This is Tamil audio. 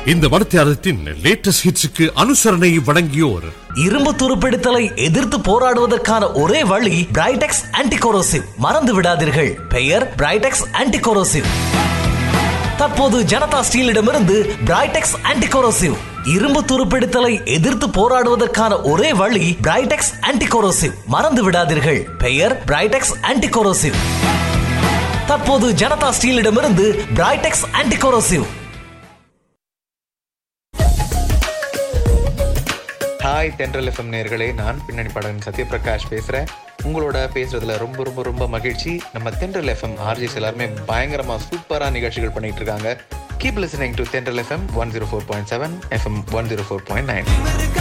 இந்த மனத்தியாரத்தின் லேட்டஸ்ட் ஹிட்ஸுக்கு அனுசரணை வழங்கியோர் இரும்பு துருப்பிடித்தலை எதிர்த்து போராடுவதற்கான ஒரே வழி பிரைடெக்ஸ் ஆன்டிகோரோசிவ் மறந்து விடாதீர்கள் பெயர் பிரைடெக்ஸ் ஆன்டிகோரோசிவ் தற்போது ஜனதா ஸ்டீலிடமிருந்து பிரைடெக்ஸ் ஆன்டிகோரோசிவ் இரும்பு துருப்பிடித்தலை எதிர்த்து போராடுவதற்கான ஒரே வழி பிரைடெக்ஸ் ஆன்டிகோரோசிவ் மறந்து விடாதீர்கள் பெயர் பிரைடெக்ஸ் ஆன்டிகோரோசிவ் தற்போது ஜனதா ஸ்டீலிடமிருந்து Pridex anticorrosive hi Thendral FM நேர்களே நான் பின்னணி பாடகன் சத்யபிரகாஷ் பேசுறேன் உங்களோட பேசுறதுல ரொம்ப ரொம்ப ரொம்ப மகிழ்ச்சி நம்ம தென்றல் எஃப்எம் ஆர்ஜிஸ் எல்லாருமே பயங்கரமா சூப்பரா நிகழ்ச்சிகள் பண்ணிட்டு இருக்காங்க keep listening to Thendral FM one zero four point seven FM one zero four point nine